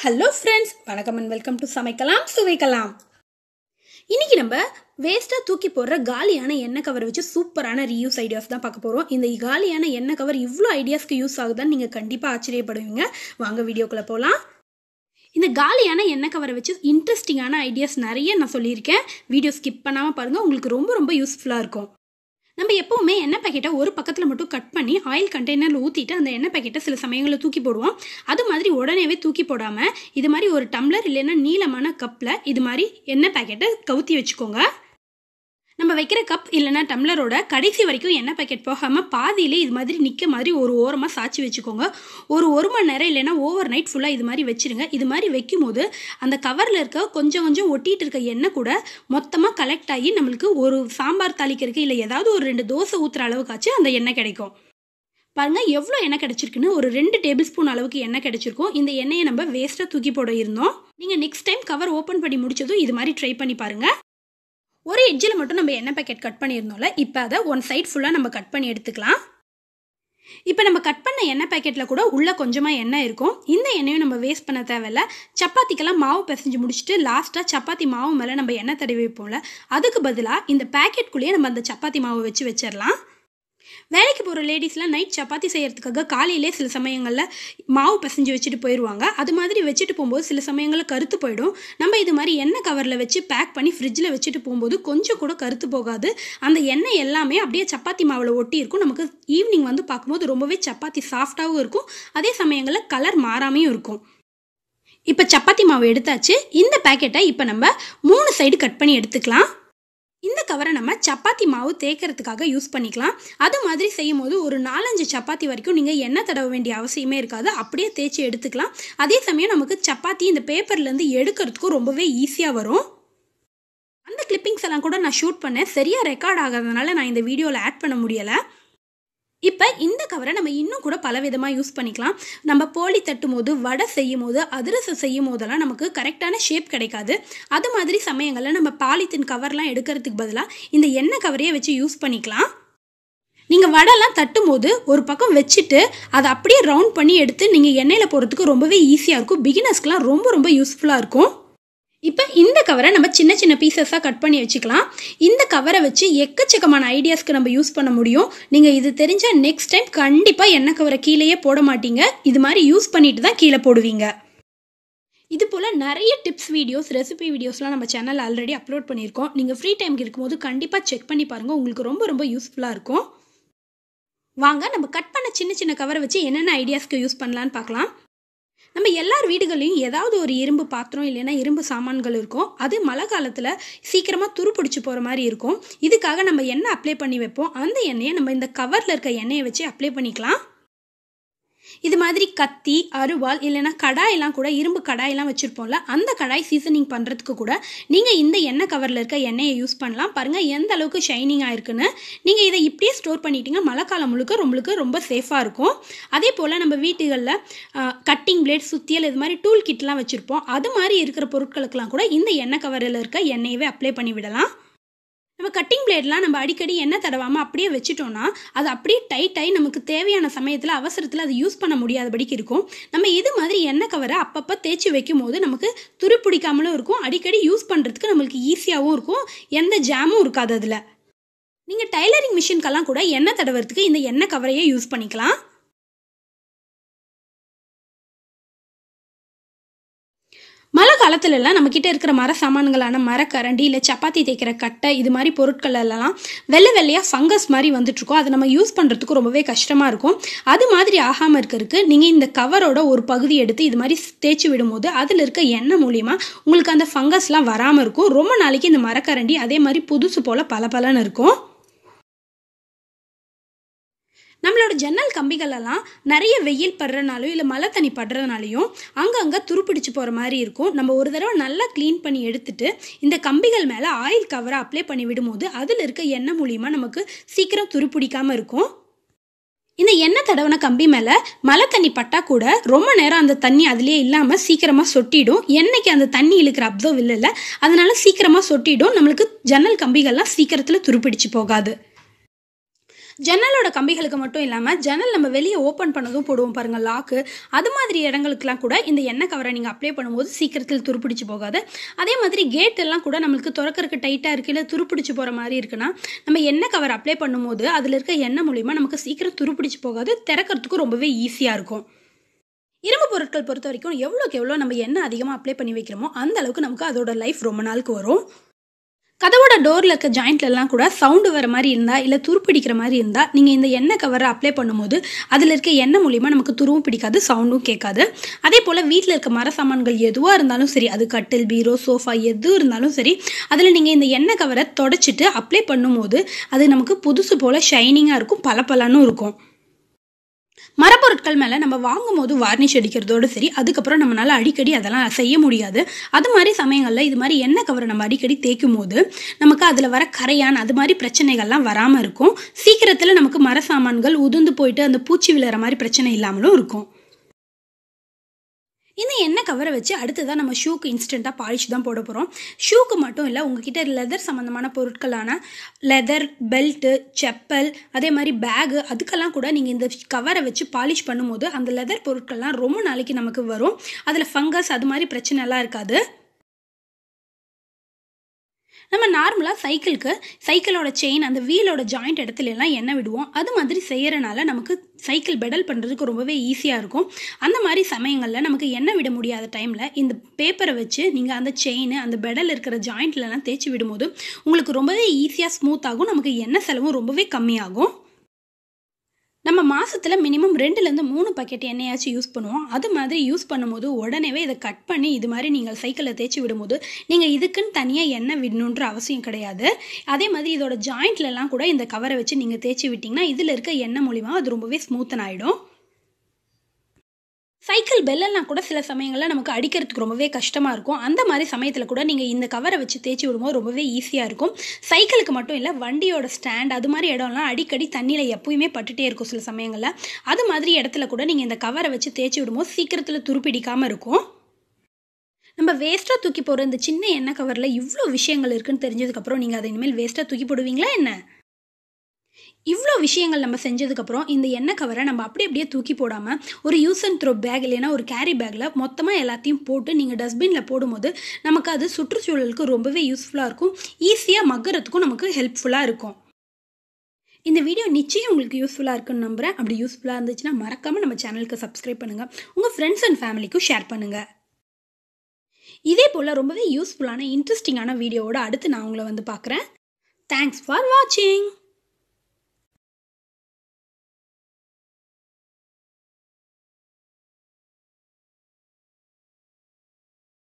hello friends வணக்கம் and welcome to சமைக்கலாம் சுவைக்கலாம் இன்னைக்கு நம்ம வேஸ்ட்டாக தூக்கி போடுற காலியான எண்ணெய் கவர் வச்சு சூப்பரான ரீயூஸ் ஐடியாஸ் தான் பார்க்க போகிறோம் இந்த காலியான எண்ணெய் கவர் இவ்வளோ ஐடியாஸ்க்கு யூஸ் ஆகுதான்னு நீங்கள் கண்டிப்பாக ஆச்சரியப்படுவீங்க வாங்க வீடியோக்குள்ளே போகலாம் இந்த காலியான எண்ணெய் கவரை வச்சு இன்ட்ரெஸ்டிங்கான ஐடியாஸ் நிறைய நான் சொல்லியிருக்கேன் வீடியோ ஸ்கிப் பண்ணாமல் பாருங்கள் உங்களுக்கு ரொம்ப ரொம்ப யூஸ்ஃபுல்லாக இருக்கும் நம்ம எப்போவுமே எண்ணெய் பேக்கெட்டை ஒரு பக்கத்தில் மட்டும் கட் பண்ணி ஆயில் கண்டெய்னரில் ஊற்றிட்டு அந்த எண்ணெய் பேக்கெட்டை சில சமயங்களில் தூக்கி போடுவோம் அது மாதிரி உடனேவே தூக்கி போடாமல் இது மாதிரி ஒரு டம்ளர் இல்லைன்னா நீளமான கப்பில் இது மாதிரி எண்ணெய் பேக்கெட்டை கவுத்தி வச்சுக்கோங்க நம்ம வைக்கிற கப் இல்லைன்னா டம்ளரோட கடைசி வரைக்கும் எண்ணெய் பேக்கெட் போகாமல் பாதியிலே இது மாதிரி நிற்க மாதிரி ஒரு ஓரமாக சாய்ச்சி வச்சுக்கோங்க ஒரு ஒரு மணி நேரம் இல்லைன்னா ஓவர் நைட் ஃபுல்லாக இது மாதிரி வச்சிருங்க இது மாதிரி வைக்கும்போது அந்த கவரில் இருக்க கொஞ்சம் கொஞ்சம் ஒட்டிட்டு இருக்க எண்ணெய் கூட மொத்தமாக கலெக்ட் ஆகி நம்மளுக்கு ஒரு சாம்பார் தாளிக்கிறதுக்கு இல்லை ஏதாவது ஒரு ரெண்டு தோசை ஊற்றுற அளவுக்காச்சும் அந்த எண்ணெய் கிடைக்கும் பாருங்க எவ்வளோ எண்ணெய் கிடைச்சிருக்குன்னு ஒரு ரெண்டு டேபிள் ஸ்பூன் அளவுக்கு எண்ணெய் கிடைச்சிருக்கும் இந்த எண்ணெயை நம்ம வேஸ்ட்டாக தூக்கி போட இருந்தோம் நீங்கள் நெக்ஸ்ட் டைம் கவர் ஓப்பன் பண்ணி முடிச்சதும் இது மாதிரி ட்ரை பண்ணி பாருங்க ஒரு எட்ஜில் மட்டும் நம்ம எண்ணெய் பேக்கெட் கட் பண்ணியிருந்தோம்ல இப்போ அதை ஒன் சைட் ஃபுல்லாக நம்ம கட் பண்ணி எடுத்துக்கலாம் இப்போ நம்ம கட் பண்ண எண்ணெய் பேக்கெட்டில் கூட உள்ளே கொஞ்சமாக எண்ணெய் இருக்கும் இந்த எண்ணெயும் நம்ம வேஸ்ட் பண்ண தேவையில்ல சப்பாத்திக்கெல்லாம் மாவு பிசைஞ்சு முடிச்சுட்டு லாஸ்ட்டாக சப்பாத்தி மாவு மேலே நம்ம எண்ணெய் தடவி வைப்போம்ல அதுக்கு பதிலாக இந்த பேக்கெட்குள்ளேயே நம்ம அந்த சப்பாத்தி மாவு வச்சு வச்சிடலாம் வேலைக்கு போகிற லேடிஸ்லாம் நைட் சப்பாத்தி செய்யறதுக்காக காலையிலே சில சமயங்களில் மாவு பிசைஞ்சு வச்சுட்டு போயிடுவாங்க அது மாதிரி வச்சுட்டு போகும்போது சில சமயங்களில் கருத்து போயிடும் நம்ம இது மாதிரி எண்ணெய் கவரில் வச்சு பேக் பண்ணி ஃப்ரிட்ஜில் வச்சுட்டு போகும்போது கொஞ்சம் கூட கருத்து போகாது அந்த எண்ணெய் எல்லாமே அப்படியே சப்பாத்தி மாவில் ஒட்டி இருக்கும் நமக்கு ஈவினிங் வந்து பார்க்கும்போது ரொம்பவே சப்பாத்தி சாஃப்டாகவும் இருக்கும் அதே சமயங்களில் கலர் மாறாமையும் இருக்கும் இப்போ சப்பாத்தி மாவு எடுத்தாச்சு இந்த பேக்கெட்டை இப்போ நம்ம மூணு சைடு கட் பண்ணி எடுத்துக்கலாம் இந்த கவரை நம்ம சப்பாத்தி மாவு தேய்க்கிறதுக்காக யூஸ் பண்ணிக்கலாம் அது மாதிரி செய்யும் போது ஒரு நாலஞ்சு சப்பாத்தி வரைக்கும் நீங்கள் எண்ணெய் தடவ வேண்டிய அவசியமே இருக்காது அப்படியே தேய்ச்சி எடுத்துக்கலாம் அதே சமயம் நமக்கு சப்பாத்தி இந்த பேப்பர்லேருந்து எடுக்கிறதுக்கும் ரொம்பவே ஈஸியாக வரும் அந்த கிளிப்பிங்ஸ் எல்லாம் கூட நான் ஷூட் பண்ணேன் சரியாக ரெக்கார்ட் ஆகாதனால நான் இந்த வீடியோவில் ஆட் பண்ண முடியலை இப்போ இந்த கவரை நம்ம இன்னும் கூட பல விதமாக யூஸ் பண்ணிக்கலாம் நம்ம போலி தட்டும் போது வடை செய்யும் போது அதிரசம் செய்யும் போதெல்லாம் நமக்கு கரெக்டான ஷேப் கிடைக்காது அது மாதிரி சமயங்களில் நம்ம பாலித்தீன் கவர்லாம் எடுக்கிறதுக்கு பதிலாக இந்த எண்ணெய் கவரையே வச்சு யூஸ் பண்ணிக்கலாம் நீங்கள் வடைலாம் தட்டும் போது ஒரு பக்கம் வச்சுட்டு அதை அப்படியே ரவுண்ட் பண்ணி எடுத்து நீங்கள் எண்ணெயில் போடுறதுக்கு ரொம்பவே ஈஸியாக இருக்கும் பிகினர்ஸ்க்குலாம் ரொம்ப ரொம்ப யூஸ்ஃபுல்லாக இருக்கும் இப்போ இந்த கவரை நம்ம சின்ன சின்ன பீசஸாக கட் பண்ணி வச்சுக்கலாம் இந்த கவரை வச்சு எக்கச்சக்கமான ஐடியாஸ்க்கு நம்ம யூஸ் பண்ண முடியும் நீங்கள் இது தெரிஞ்சால் நெக்ஸ்ட் டைம் கண்டிப்பாக எண்ணெய் கவரை கீழேயே போட மாட்டீங்க இது மாதிரி யூஸ் பண்ணிட்டு தான் கீழே போடுவீங்க இது போல் நிறைய டிப்ஸ் வீடியோஸ் ரெசிபி வீடியோஸ்லாம் நம்ம சேனல் ஆல்ரெடி அப்லோட் பண்ணியிருக்கோம் நீங்கள் ஃப்ரீ டைம்க்கு இருக்கும்போது கண்டிப்பாக செக் பண்ணி பாருங்கள் உங்களுக்கு ரொம்ப ரொம்ப யூஸ்ஃபுல்லாக இருக்கும் வாங்க நம்ம கட் பண்ண சின்ன சின்ன கவரை வச்சு என்னென்ன ஐடியாஸ்க்கு யூஸ் பண்ணலான்னு பார்க்கலாம் நம்ம எல்லார் வீடுகள்லையும் ஏதாவது ஒரு இரும்பு பாத்திரம் இல்லைன்னா இரும்பு சாமான்கள் இருக்கும் அது மழை காலத்தில் சீக்கிரமாக துருப்பிடிச்சு போகிற மாதிரி இருக்கும் இதுக்காக நம்ம எண்ணெய் அப்ளை பண்ணி வைப்போம் அந்த எண்ணெயை நம்ம இந்த கவரில் இருக்க எண்ணெயை வச்சு அப்ளை பண்ணிக்கலாம் இது மாதிரி கத்தி அருவாள் இல்லைன்னா கடாயெல்லாம் கூட இரும்பு கடாயெல்லாம் வச்சுருப்போம்ல அந்த கடாய் சீசனிங் பண்ணுறதுக்கு கூட நீங்கள் இந்த எண்ணெய் கவரில் இருக்க எண்ணெயை யூஸ் பண்ணலாம் பாருங்கள் எந்த அளவுக்கு ஷைனிங்காக இருக்குன்னு நீங்கள் இதை இப்படியே ஸ்டோர் பண்ணிட்டீங்க மழை காலம் முழுக்க நம்மளுக்கு ரொம்ப சேஃபாக இருக்கும் அதே போல் நம்ம வீட்டுகளில் கட்டிங் பிளேட் சுத்தியல் இது மாதிரி டூல் கிட்லாம் வச்சுருப்போம் அது மாதிரி இருக்கிற பொருட்களுக்கெல்லாம் கூட இந்த எண்ணெய் கவரில் இருக்க எண்ணெயவே அப்ளை பண்ணி விடலாம் நம்ம கட்டிங் பிளேட்லாம் நம்ம அடிக்கடி எண்ணெய் தடவாமல் அப்படியே வச்சுட்டோம்னா அது அப்படியே டைட் ஆகி நமக்கு தேவையான சமயத்தில் அவசரத்தில் அது யூஸ் பண்ண முடியாதபடிக்கு இருக்கும் நம்ம இது மாதிரி எண்ணெய் கவரை அப்பப்போ தேய்ச்சி வைக்கும் போது நமக்கு துரு பிடிக்காமலும் இருக்கும் அடிக்கடி யூஸ் பண்ணுறதுக்கு நம்மளுக்கு ஈஸியாகவும் இருக்கும் எந்த ஜாமும் இருக்காது அதில் நீங்கள் டைலரிங் மிஷின்கெல்லாம் கூட எண்ணெய் தடவுறதுக்கு இந்த எண்ணெய் கவரையே யூஸ் பண்ணிக்கலாம் மழை காலத்துலலாம் நம்மக்கிட்ட இருக்கிற மர சாமான்களான மரக்கரண்டி இல்லை சப்பாத்தி தேய்க்கிற கட்டை இது மாதிரி பொருட்கள் எல்லாம் வெள்ளை வெள்ளையாக ஃபங்கஸ் மாதிரி வந்துட்டுருக்கோம் அதை நம்ம யூஸ் பண்ணுறதுக்கு ரொம்பவே கஷ்டமாக இருக்கும் அது மாதிரி ஆகாமல் இருக்கிறதுக்கு நீங்கள் இந்த கவரோட ஒரு பகுதி எடுத்து இது மாதிரி தேய்ச்சி விடும்போது அதில் இருக்க எண்ணெய் மூலியமாக உங்களுக்கு அந்த ஃபங்கஸ்லாம் வராமல் இருக்கும் ரொம்ப நாளைக்கு இந்த மரக்கரண்டி அதே மாதிரி புதுசு போல் பல இருக்கும் நம்மளோட ஜன்னல் கம்பிகளெல்லாம் நிறைய வெயில் படுறனாலையும் இல்லை மழை தண்ணி படுறதுனாலையும் அங்கங்கே துருப்பிடிச்சு போகிற மாதிரி இருக்கும் நம்ம ஒரு தடவை நல்லா க்ளீன் பண்ணி எடுத்துட்டு இந்த கம்பிகள் மேலே ஆயில் கவரை அப்ளை பண்ணி விடும்போது அதில் இருக்க எண்ணெய் மூலிமா நமக்கு சீக்கிரம் துருப்பிடிக்காமல் இருக்கும் இந்த எண்ணெய் தடவன கம்பி மேலே மழை தண்ணி பட்டா கூட ரொம்ப நேரம் அந்த தண்ணி அதுலேயே இல்லாமல் சீக்கிரமாக சொட்டிடும் எண்ணெய்க்கு அந்த தண்ணி இழுக்கிற அப்சர்வ் இல்லைல்ல அதனால சீக்கிரமாக சொட்டிடும் நம்மளுக்கு ஜன்னல் கம்பிகள்லாம் சீக்கிரத்தில் துருப்பிடிச்சு போகாது ஜன்னலோட கம்பிகளுக்கு மட்டும் இல்லாமல் ஜன்னல் நம்ம வெளியே ஓப்பன் பண்ணதும் போடுவோம் பாருங்கள் லாக்கு அது மாதிரி இடங்களுக்குலாம் கூட இந்த எண்ணெய் கவரை நீங்கள் அப்ளை பண்ணும்போது சீக்கிரத்தில் துருப்பிடிச்சு போகாது அதே மாதிரி கேட் எல்லாம் கூட நம்மளுக்கு திறக்கறக்கு டைட்டாக இருக்கு இல்லை துருப்பிடிச்சு போகிற மாதிரி இருக்குன்னா நம்ம எண்ணெய் கவர் அப்ளை பண்ணும்போது அதில் இருக்க எண்ணெய் மூலிமா நமக்கு சீக்கிரம் துருப்பிடிச்சு போகாது திறக்கிறதுக்கும் ரொம்பவே ஈஸியாக இருக்கும் இரும்பு பொருட்கள் பொறுத்த வரைக்கும் எவ்வளோக்கு எவ்வளோ நம்ம எண்ணெய் அதிகமாக அப்ளை பண்ணி வைக்கிறோமோ அந்த அளவுக்கு நமக்கு அதோட லைஃப் ரொம்ப நாளுக்கு வரும் கதவோட டோரில் இருக்க ஜாயிண்ட்லலாம் கூட சவுண்டு வர மாதிரி இருந்தால் இல்லை துருப்பிடிக்கிற மாதிரி இருந்தால் நீங்கள் இந்த எண்ணெய் கவரை அப்ளை பண்ணும்போது அதில் இருக்க எண்ணெய் மூலிமா நமக்கு துருவும் பிடிக்காது சவுண்டும் கேட்காது அதே போல் வீட்டில் இருக்க மர சாமான்கள் எதுவாக இருந்தாலும் சரி அது கட்டில் பீரோ சோஃபா எது இருந்தாலும் சரி அதில் நீங்கள் இந்த எண்ணெய் கவரை தொடச்சிட்டு அப்ளை பண்ணும்போது அது நமக்கு புதுசு போல் ஷைனிங்காக இருக்கும் பளபளன்னு இருக்கும் மரப்பொருட்கள் மேலே நம்ம வாங்கும் போது வார்னிஷ் அடிக்கிறதோடு சரி அதுக்கப்புறம் நம்மளால் அடிக்கடி அதெல்லாம் செய்ய முடியாது அது மாதிரி சமயங்களில் இது மாதிரி எண்ணெய் கவரை நம்ம அடிக்கடி தேய்க்கும் போது நமக்கு அதில் வர கரையான் அது மாதிரி பிரச்சனைகள்லாம் வராமல் இருக்கும் சீக்கிரத்தில் நமக்கு மர சாமான்கள் உதிர்ந்து போயிட்டு அந்த பூச்சி விழுற மாதிரி பிரச்சனை இல்லாமலும் இருக்கும் இந்த எண்ணெய் கவரை வச்சு அடுத்ததான் நம்ம ஷூக்கு இன்ஸ்டண்ட்டாக பாலிஷ் தான் போட போகிறோம் ஷூக்கு மட்டும் இல்லை உங்ககிட்ட லெதர் சம்மந்தமான பொருட்களான லெதர் பெல்ட்டு செப்பல் அதே மாதிரி பேகு அதுக்கெல்லாம் கூட நீங்கள் இந்த கவரை வச்சு பாலிஷ் பண்ணும்போது அந்த லெதர் பொருட்கள்லாம் ரொம்ப நாளைக்கு நமக்கு வரும் அதில் ஃபங்கஸ் அது மாதிரி பிரச்சனைலாம் இருக்காது நம்ம நார்மலாக சைக்கிளுக்கு சைக்கிளோட செயின் அந்த வீலோட ஜாயிண்ட் இடத்துல எல்லாம் எண்ணெய் விடுவோம் அது மாதிரி செய்கிறனால நமக்கு சைக்கிள் பெடல் பண்ணுறதுக்கு ரொம்பவே ஈஸியாக இருக்கும் அந்த மாதிரி சமயங்களில் நமக்கு எண்ணெய் விட முடியாத டைமில் இந்த பேப்பரை வச்சு நீங்கள் அந்த செயின் அந்த பெடல் இருக்கிற ஜாயிண்ட்லலாம் தேய்ச்சி விடும்போது உங்களுக்கு ரொம்பவே ஈஸியாக ஸ்மூத் ஆகும் நமக்கு எண்ணெய் செலவும் ரொம்பவே கம்மியாகும் நம்ம மாதத்தில் மினிமம் ரெண்டுலேருந்து மூணு பாக்கெட் எண்ணெயாச்சும் யூஸ் பண்ணுவோம் அது மாதிரி யூஸ் பண்ணும்போது உடனேவே இதை கட் பண்ணி இது மாதிரி நீங்கள் சைக்கிளில் தேய்ச்சி விடும்போது நீங்கள் இதுக்குன்னு தனியாக எண்ணெய் விடணுன்ற அவசியம் கிடையாது அதே மாதிரி இதோட ஜாயிண்ட்லலாம் கூட இந்த கவரை வச்சு நீங்கள் தேய்ச்சி விட்டிங்கன்னா இதில் இருக்க எண்ணெய் மூலிமா அது ரொம்பவே ஸ்மூத்தன் ஆகிடும் சைக்கிள் பெல்லெல்லாம் கூட சில சமயங்களில் நமக்கு அடிக்கிறதுக்கு ரொம்பவே கஷ்டமாக இருக்கும் அந்த மாதிரி சமயத்தில் கூட நீங்கள் இந்த கவரை வச்சு தேய்ச்சி விடும்போது ரொம்பவே ஈஸியாக இருக்கும் சைக்கிளுக்கு மட்டும் இல்லை வண்டியோட ஸ்டாண்ட் அது மாதிரி இடம்லாம் அடிக்கடி தண்ணியில் எப்பயுமே பட்டுட்டே இருக்கும் சில சமயங்களில் அது மாதிரி இடத்துல கூட நீங்கள் இந்த கவரை வச்சு தேய்ச்சி விடும்போது சீக்கிரத்தில் துருப்பிடிக்காமல் இருக்கும் நம்ம வேஸ்ட்டாக தூக்கி போகிற இந்த சின்ன எண்ணெய் கவரில் இவ்வளோ விஷயங்கள் இருக்குன்னு தெரிஞ்சதுக்கப்புறம் நீங்கள் அதை இனிமேல் வேஸ்ட்டாக தூக்கி போடுவீங்களா என்ன இவ்வளோ விஷயங்கள் நம்ம செஞ்சதுக்கப்புறம் இந்த எண்ணெய் கவரை நம்ம அப்படி அப்படியே தூக்கி போடாமல் ஒரு யூஸ் அண்ட் த்ரோ பேக் இல்லைன்னா ஒரு கேரி பேக்கில் மொத்தமாக எல்லாத்தையும் போட்டு நீங்கள் டஸ்ட்பினில் போடும்போது நமக்கு அது சுற்றுச்சூழலுக்கு ரொம்பவே யூஸ்ஃபுல்லாக இருக்கும் ஈஸியாக மக்கறதுக்கும் நமக்கு ஹெல்ப்ஃபுல்லாக இருக்கும் இந்த வீடியோ நிச்சயம் உங்களுக்கு யூஸ்ஃபுல்லாக இருக்குன்னு நம்புகிறேன் அப்படி யூஸ்ஃபுல்லாக இருந்துச்சுன்னா மறக்காமல் நம்ம சேனலுக்கு சப்ஸ்கிரைப் பண்ணுங்கள் உங்கள் ஃப்ரெண்ட்ஸ் அண்ட் ஃபேமிலிக்கும் ஷேர் பண்ணுங்கள் இதே போல் ரொம்பவே யூஸ்ஃபுல்லான இன்ட்ரெஸ்டிங்கான வீடியோவோட அடுத்து நான் உங்களை வந்து பார்க்குறேன் தேங்க்ஸ் ஃபார் வாட்சிங்